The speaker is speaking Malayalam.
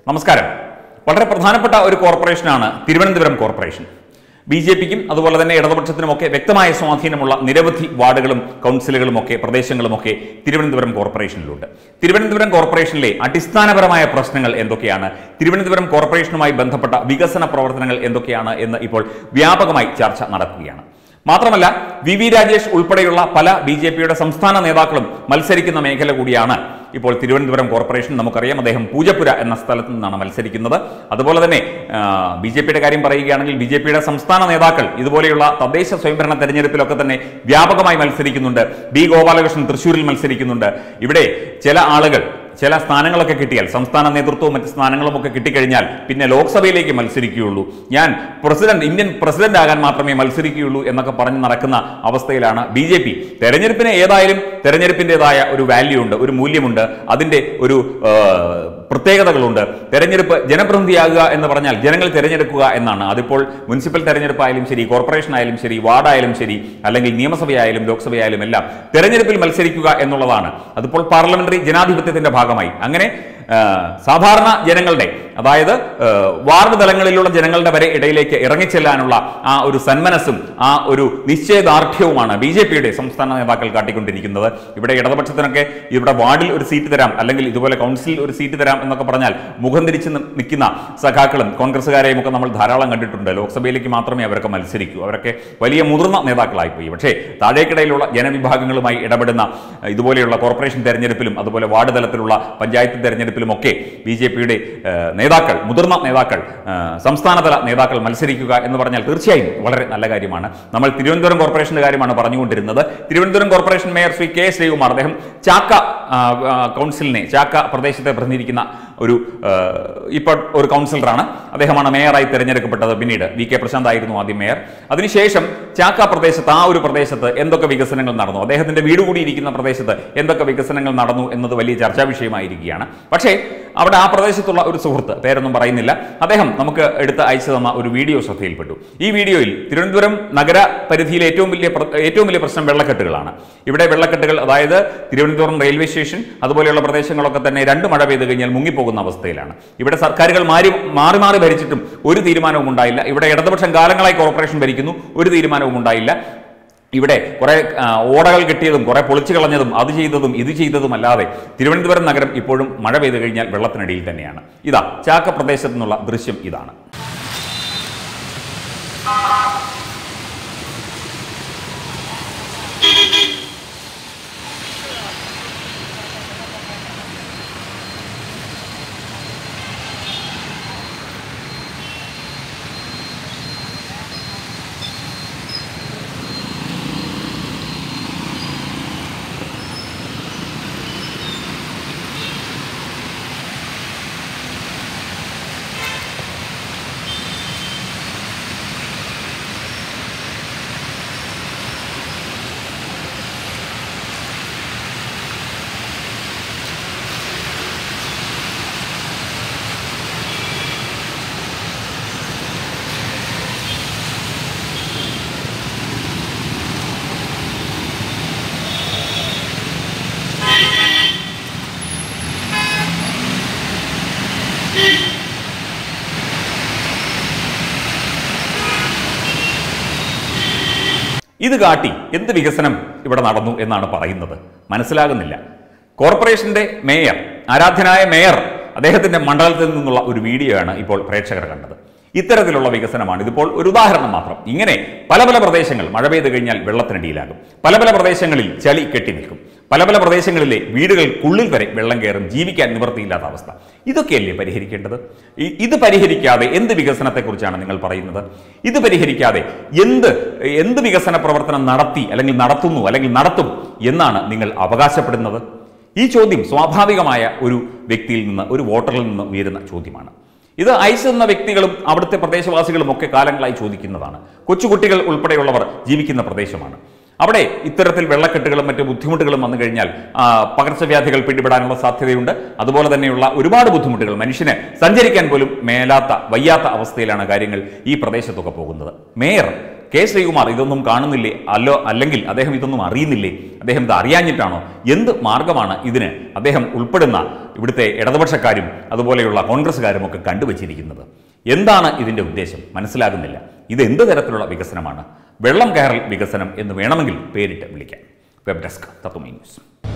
നമസ്കാരം വളരെ പ്രധാനപ്പെട്ട ഒരു കോർപ്പറേഷനാണ് തിരുവനന്തപുരം കോർപ്പറേഷൻ ബി ജെ പിക്കും അതുപോലെ തന്നെ ഇടതുപക്ഷത്തിനുമൊക്കെ വ്യക്തമായ സ്വാധീനമുള്ള നിരവധി വാർഡുകളും കൗൺസിലുകളുമൊക്കെ പ്രദേശങ്ങളുമൊക്കെ തിരുവനന്തപുരം കോർപ്പറേഷനിലുണ്ട് തിരുവനന്തപുരം കോർപ്പറേഷനിലെ അടിസ്ഥാനപരമായ പ്രശ്നങ്ങൾ എന്തൊക്കെയാണ് തിരുവനന്തപുരം കോർപ്പറേഷനുമായി ബന്ധപ്പെട്ട വികസന പ്രവർത്തനങ്ങൾ എന്തൊക്കെയാണ് എന്ന് ഇപ്പോൾ വ്യാപകമായി ചർച്ച നടക്കുകയാണ് മാത്രമല്ല വി വി രാജേഷ് ഉൾപ്പെടെയുള്ള പല ബി ജെ പിയുടെ സംസ്ഥാന നേതാക്കളും മത്സരിക്കുന്ന മേഖല കൂടിയാണ് ഇപ്പോൾ തിരുവനന്തപുരം കോർപ്പറേഷൻ നമുക്കറിയാം അദ്ദേഹം പൂജപ്പുര എന്ന സ്ഥലത്ത് നിന്നാണ് മത്സരിക്കുന്നത് അതുപോലെ തന്നെ ബി ജെ പിയുടെ കാര്യം പറയുകയാണെങ്കിൽ ബി ജെ പിയുടെ സംസ്ഥാന നേതാക്കൾ ഇതുപോലെയുള്ള തദ്ദേശ സ്വയംഭരണ തെരഞ്ഞെടുപ്പിലൊക്കെ തന്നെ വ്യാപകമായി മത്സരിക്കുന്നുണ്ട് ബി ഗോപാലകൃഷ്ണൻ തൃശ്ശൂരിൽ മത്സരിക്കുന്നുണ്ട് ഇവിടെ ചില ആളുകൾ ചില സ്ഥാനങ്ങളൊക്കെ കിട്ടിയാൽ സംസ്ഥാന നേതൃത്വവും മറ്റ് സ്ഥാനങ്ങളും ഒക്കെ കിട്ടിക്കഴിഞ്ഞാൽ പിന്നെ ലോക്സഭയിലേക്ക് മത്സരിക്കുകയുള്ളൂ ഞാൻ പ്രസിഡന്റ് ഇന്ത്യൻ പ്രസിഡന്റ് ആകാൻ മാത്രമേ മത്സരിക്കുകയുള്ളൂ എന്നൊക്കെ പറഞ്ഞ് നടക്കുന്ന അവസ്ഥയിലാണ് ബി ജെ പി തെരഞ്ഞെടുപ്പിന് ഏതായാലും തെരഞ്ഞെടുപ്പിൻ്റെതായ ഒരു വാല്യൂ ഉണ്ട് ഒരു മൂല്യമുണ്ട് അതിൻ്റെ ഒരു ആ, പ്രത്യേകതകളുണ്ട് തെരഞ്ഞെടുപ്പ് ജനപ്രതിനിധിയാകുക എന്ന് പറഞ്ഞാൽ ജനങ്ങൾ തിരഞ്ഞെടുക്കുക എന്നാണ് അതിപ്പോൾ മുനിസിപ്പൽ തെരഞ്ഞെടുപ്പ് ആയാലും ശരി കോർപ്പറേഷൻ ആയാലും ശരി വാർഡായാലും ശരി അല്ലെങ്കിൽ നിയമസഭയായാലും ലോക്സഭയായാലും എല്ലാം തെരഞ്ഞെടുപ്പിൽ മത്സരിക്കുക എന്നുള്ളതാണ് അതിപ്പോൾ പാർലമെന്ററി ജനാധിപത്യത്തിന്റെ ഭാഗമായി അങ്ങനെ ആ, സാധാരണ ജനങ്ങളുടെ അതായത് ആ, വാർഡ് തലങ്ങളിലുള്ള ജനങ്ങളുടെ വരെ ഇടയിലേക്ക് ഇറങ്ങിച്ചെല്ലാനുള്ള ആ ഒരു സന്മനസ്സും ആ ഒരു നിശ്ചയദാർഢ്യവുമാണ് ബി ജെ പിയുടെ സംസ്ഥാന നേതാക്കൾ കാട്ടിക്കൊണ്ടിരിക്കുന്നത് ഇവിടെ ഇടതുപക്ഷത്തിനൊക്കെ ഇവിടെ വാർഡിൽ ഒരു സീറ്റ് തരാം അല്ലെങ്കിൽ ഇതുപോലെ കൗൺസിലിൽ ഒരു സീറ്റ് തരാം എന്നൊക്കെ പറഞ്ഞാൽ മുഖം തിരിച്ച് നി- നിൽക്കുന്ന സഖാക്കളും കോൺഗ്രസ്സുകാരെയും ഒക്കെ നമ്മൾ ധാരാളം കണ്ടിട്ടുണ്ട് ലോക്സഭയിലേക്ക് മാത്രമേ അവരൊക്കെ മത്സരിക്കൂ അവരൊക്കെ വലിയ മുതിർന്ന നേതാക്കളായിപ്പോയി പക്ഷേ താഴേക്കിടയിലുള്ള ജനവിഭാഗങ്ങളുമായി ഇടപെടുന്ന അഹ്, ഇതുപോലെയുള്ള കോർപ്പറേഷൻ തെരഞ്ഞെടുപ്പിലും അതുപോലെ വാർഡ് തലത്തിലുള്ള പഞ്ചായത്ത് തെരഞ്ഞെടുപ്പിലും ഒക്കെ ബി ജെ പിയുടെ നേതാക്കൾ മുതിർന്ന നേതാക്കൾ ഏഹ്, സംസ്ഥാനതല നേതാക്കൾ മത്സരിക്കുക എന്ന് പറഞ്ഞാൽ തീർച്ചയായും വളരെ നല്ല കാര്യമാണ് നമ്മൾ തിരുവനന്തപുരം കോർപ്പറേഷന്റെ കാര്യമാണ് പറഞ്ഞുകൊണ്ടിരുന്നത് Thiruvananthapuram corporation mayor Shri K Sreekumar അദ്ദേഹം ചാക്ക ആ, ആ, കൗൺസിലിനെ ചാക്ക പ്രദേശത്തെ പ്രതിനിധീകരിക്കുന്ന ഒരു ആ, ഇപ്പോൾ ഒരു കൗൺസിലറാണ് അദ്ദേഹമാണ് മേയറായി തിരഞ്ഞെടുക്കപ്പെട്ടത് പിന്നീട് വി കെ പ്രശാന്ത് ആയിരുന്നു ആദ്യം മേയർ അതിനുശേഷം ചാക്ക പ്രദേശത്ത് ആ ഒരു പ്രദേശത്ത് എന്തൊക്കെ വികസനങ്ങൾ നടന്നു അദ്ദേഹത്തിന്റെ വീട് കൂടിയിരിക്കുന്ന പ്രദേശത്ത് എന്തൊക്കെ വികസനങ്ങൾ നടന്നു എന്നത് വലിയ ചർച്ചാ വിഷയമായിരിക്കുകയാണ് പക്ഷേ അവിടെ ആ പ്രദേശത്തുള്ള ഒരു സുഹൃത്ത് പേരൊന്നും പറയുന്നില്ല അദ്ദേഹം നമുക്ക് എടുത്ത് അയച്ചു തന്ന ഒരു വീഡിയോ ശ്രദ്ധയിൽപ്പെട്ടു ഈ വീഡിയോയിൽ തിരുവനന്തപുരം നഗര പരിധിയിലെ ഏറ്റവും വലിയ പ്ര- ഏറ്റവും വലിയ പ്രശ്നം വെള്ളക്കെട്ടുകളാണ് ഇവിടെ വെള്ളക്കെട്ടുകൾ അതായത് തിരുവനന്തപുരം റെയിൽവേ സ്റ്റേഷൻ അതുപോലെയുള്ള പ്രദേശങ്ങളൊക്കെ തന്നെ രണ്ട് മഴ പെയ്ത് കഴിഞ്ഞാൽ മുങ്ങിപ്പോകുന്ന അവസ്ഥയിലാണ് ഇവിടെ സർക്കാരുകൾ മാറി മാറി മാറി ഭരിച്ചിട്ടും ഒരു തീരുമാനവും ഉണ്ടായില്ല ഇവിടെ ഇടതുപക്ഷം കാലങ്ങളായി കോർപ്പറേഷൻ ഭരിക്കുന്നു ഒരു തീരുമാനവും ഉണ്ടായില്ല ഇവിടെ കുറെ ആ, ഓടകൾ കെട്ടിയതും കുറെ പൊളിച്ചു കളഞ്ഞതും അത് ചെയ്തതും ഇത് ചെയ്തതും അല്ലാതെ തിരുവനന്തപുരം നഗരം ഇപ്പോഴും മഴ പെയ്തു കഴിഞ്ഞാൽ വെള്ളത്തിനടിയിൽ തന്നെയാണ് ഇതാ ചാക്ക പ്രദേശത്തു നിന്നുള്ള ദൃശ്യം ഇതാണ് ഇത് കാട്ടി എന്ത് വികസനം ഇവിടെ നടന്നു എന്നാണ് പറയുന്നത് മനസ്സിലാകുന്നില്ല കോർപ്പറേഷന്റെ മേയർ ആരാധ്യനായ മേയർ അദ്ദേഹത്തിന്റെ മണ്ഡലത്തിൽ നിന്നുള്ള ഒരു വീഡിയോ ആണ് ഇപ്പോൾ പ്രേക്ഷകർ കണ്ടത് ഇത്തരത്തിലുള്ള വികസനമാണ് ഇതിപ്പോൾ ഒരു ഉദാഹരണം മാത്രം ഇങ്ങനെ പല പല പ്രദേശങ്ങൾ മഴ പെയ്തു കഴിഞ്ഞാൽ വെള്ളത്തിനടിയിലാകും പല പല പ്രദേശങ്ങളിൽ ചളി കെട്ടി നിൽക്കും പല പല പ്രദേശങ്ങളിലെ വീടുകൾക്കുള്ളിൽ വരെ വെള്ളം കയറും ജീവിക്കാൻ നിവൃത്തിയില്ലാത്ത അവസ്ഥ ഇതൊക്കെയല്ലേ പരിഹരിക്കേണ്ടത് ഈ- ഇത് പരിഹരിക്കാതെ എന്ത് വികസനത്തെക്കുറിച്ചാണ് നിങ്ങൾ പറയുന്നത് ഇത് പരിഹരിക്കാതെ എന്ത് എന്ത് വികസന പ്രവർത്തനം നടത്തി അല്ലെങ്കിൽ നടത്തുന്നു അല്ലെങ്കിൽ നടത്തും എന്നാണ് നിങ്ങൾ അവകാശപ്പെടുന്നത് ഈ ചോദ്യം സ്വാഭാവികമായ ഒരു വ്യക്തിയിൽ നിന്ന് ഒരു വോട്ടറിൽ നിന്ന് ഉയരുന്ന ചോദ്യമാണ് ഇത് അയച്ചു തന്ന വ്യക്തികളും അവിടുത്തെ പ്രദേശവാസികളും ഒക്കെ കാലങ്ങളായി ചോദിക്കുന്നതാണ് കൊച്ചുകുട്ടികൾ ഉൾപ്പെടെയുള്ളവർ ജീവിക്കുന്ന പ്രദേശമാണ് അവിടെ ഇത്തരത്തിൽ വെള്ളക്കെട്ടുകളും മറ്റു ബുദ്ധിമുട്ടുകളും വന്നു കഴിഞ്ഞാൽ ആ, പകർച്ചവ്യാധികൾ പിടിപെടാനുള്ള സാധ്യതയുണ്ട് അതുപോലെ തന്നെയുള്ള ഒരുപാട് ബുദ്ധിമുട്ടുകൾ മനുഷ്യന് സഞ്ചരിക്കാൻ പോലും മേലാത്ത വയ്യാത്ത അവസ്ഥയിലാണ് കാര്യങ്ങൾ ഈ പ്രദേശത്തൊക്കെ പോകുന്നത് മേയർ കെ ശ്രീകുമാർ ഇതൊന്നും കാണുന്നില്ലേ അല്ലോ അല്ലെങ്കിൽ അദ്ദേഹം ഇതൊന്നും അറിയുന്നില്ലേ അദ്ദേഹം ഇത് അറിയാഞ്ഞിട്ടാണോ എന്ത് മാർഗമാണ് ഇതിന് അദ്ദേഹം ഉൾപ്പെടുന്ന ഇവിടുത്തെ ഇടതുപക്ഷക്കാരും അതുപോലെയുള്ള കോൺഗ്രസ്സുകാരും ഒക്കെ കണ്ടുവച്ചിരിക്കുന്നത് എന്താണ് ഇതിൻ്റെ ഉദ്ദേശം മനസ്സിലാകുന്നില്ല ഇത് എന്ത് തരത്തിലുള്ള വികസനമാണ് വെള്ളം കയറൽ വികസനം എന്ന് വേണമെങ്കിൽ പേരിട്ട് വിളിക്കാം വെബ് ഡെസ്ക് തത്വമീ ന്യൂസ്